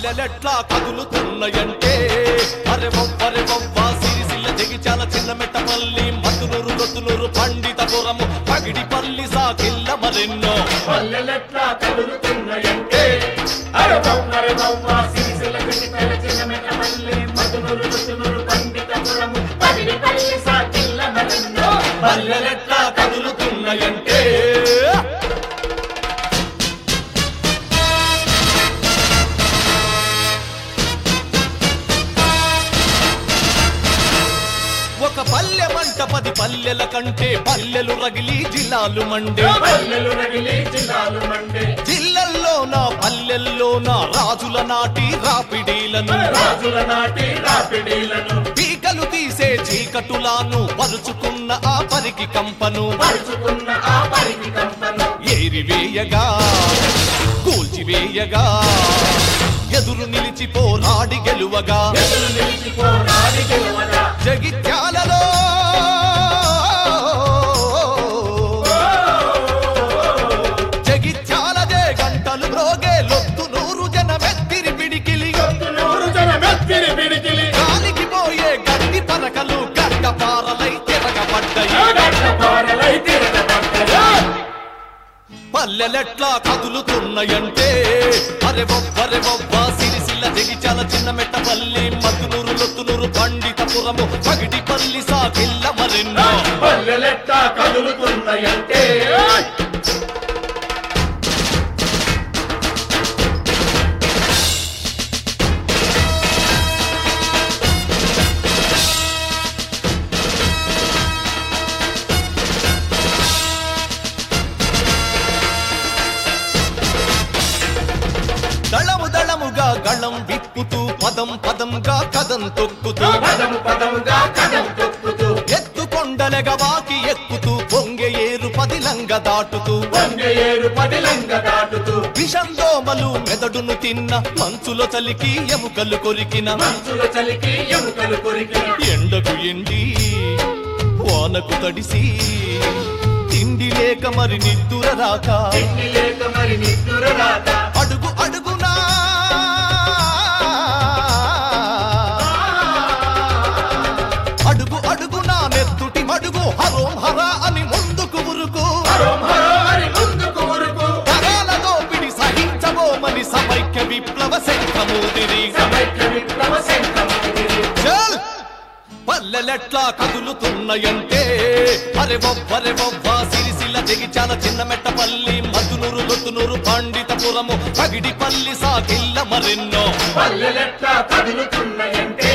పల్లెలెట్లా కదులుతున్నాయంటే అరే వవ్వరే వవ్వా సిరిసిల్ల జగిచాల చిన్న మెట్టపల్లి మధునూరు రొత్తునూరు పండితపురము పగిడిపల్లి సాకిల్ల మరెన్నో పల్లెలెట్లా కదులుతున్నాయంటే అరవమ్మర బొమ్మ సిరిసిల్ల కట్టిపల్ల చిన్న మెట్టపల్లి మధునూరు రుతునూరు పండితపురము పదిడిపల్లి సాకిల్ల మరెన్నో పల్లెలెట్లా కదులుతున్నాయంటే ఒక పల్లె మంట పది పల్లెల కంటే పల్లెలు రగిలి జిల్లాలు మండే పల్లెలు రగిలి జిల్లాలు మండే జిల్లల్లోన పల్లెల్లోన రాజుల నాటి రాపిడీలను రాజుల నాటి రాపిడీలను పీకలు తీసే చీకటులాను పరుచుకున్న ఆ పరికి కంపను పరుచుకున్న ఆ పరికి కంపను ఏరివేయగా కూల్చివేయగా ఎదురు నిలిచి పోరాడి గెలువగా ఎదురు నిలిచి పోరాడి గెలవగా జగిత్యాలలో జగిత్యాలదే గంటలు మ్రోగే లొత్తు నూరు జనమెత్తిరి పిడికిలి నూరు జన మెత్తిరి పిడికిలి గాలికి పోయే గడ్డి పరకలు గడ్డపారలై తిరగబడ్డాయి గడ్డపారలై తిరగబడ్డయా పల్లెలెట్లా కదులుతున్నాయంటే అరే బొబ్బరే బొబ్బ సిరిసిల్ల జగిచాల చిన్న మెట్టపల్లి మద్దునూరు లొత్తునూరు పండితపురము పగిడిపల్లి సాకిల్ల మరెన్నో పల్లెలెట్లా కదులుతున్నాయంటే దళము దళముగా గళం విప్పుతూ పదం పదంగా కదం తొక్కుతూ పదము పదముగా కదం తొక్కుతూ ఎత్తుకొండలెగ వాకి ఎక్కుతూ పొంగె ఏరు పదిలంగ దాటుతూ వంగ ఏరు పదిలంగ దాటుతూ విషం దోమలు మెదడును తిన్న మంచులో చలికి ఎముకలు కొరికిన మంచుల చలికి ఎముకలు కొరికి ఎండకు ఎండి వానకు తడిసి తిండి లేక మరి నిద్దుర రాక తిండి లేక మరి నిద్దుర రాక అడుగు అడుగునా అడుగు అడుగునా నెత్తుటి మడుగు హరోం హరా అని ముందుకు ఉరుకు హరోం హరో అని ముందుకు ఉరుకు తరాల దోపిడి సహించబోమని సమైక్య విప్లవ శంఖమూదిరి సమైక్య విప్లవ శంఖమూదిరి చల్ పల్లెలెట్లా కదులుతున్నాయంటే అరే బొబ్బరే బొబ్బ సిరిసిల్ల జగిచాల చిన్న మెట్టపల్లి మధునూరు లొత్తునూరు పండితపురము పగిడిపల్లి సాకిల్ల మరెన్నో పల్లెలెట్లా కదులుతున్నాయంటే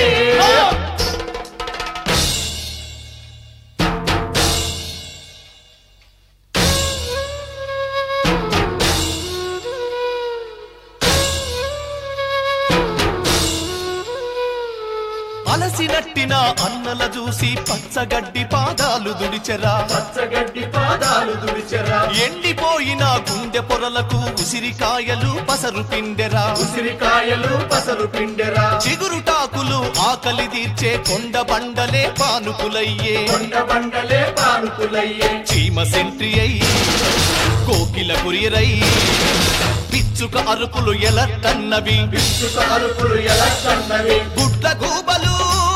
అలసినట్టిన అన్నల చూసి పచ్చగడ్డి పాదాలు దుడిచెరా పచ్చగడ్డి పాదాలు దుడిచెరా ఎండిపోయిన గుండె పొరలకు ఉసిరికాయలు పసరు పిండెరా ఉసిరికాయలు పసరు పిండెరా చిగురుటాకులు ఆకలి తీర్చే కొండ బండలే పానుకులయ్యే కొండ బండలే పానుకులయ్యే చీమ సెంట్రి అయి కోకిల కురియరై పిచ్చుక అరుపులు ఎలట్టన్నవి విసుక అరుపులు ఎలా కన్నవి గుడ్ల గూబలు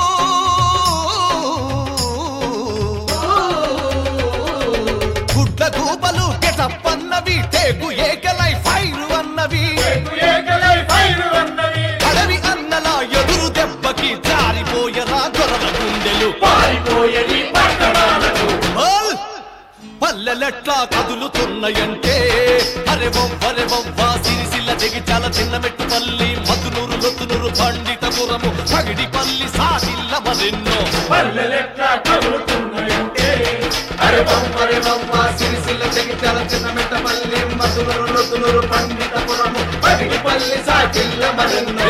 గుడ్ల గూబలు గెటప్పన్నవి టేకు ఏకలై ఫైరు అన్నవి ఏకలై పైరు అన్నవి అడవి అన్నల ఎదురు దెబ్బకి జారిపోయరా గొర్రెల గుండెలు పారిపోయేది పట్టణాలకు ఓల్! పల్లెలెట్లా కదులుతున్నాయంటే అరే బొబ్బరే బొబ్బ సిరిసిల్ల జగిచాల చిన్న మెట్టుపల్లి మధునూరు లొత్తునూరు పండితపురము పగిడిపల్లి సాగిల్ల మరెన్నో పల్లెలెట్లా కదులుతున్నాయంటే అరే బొమ్మరే బొమ్మ సిరిసిల్ల జగిత్యాల చిన్న మెట్టపల్లి మధునూరు నొతునూరు పండితపురము పగిడిపల్లి సాకిల్ల మరెన్నో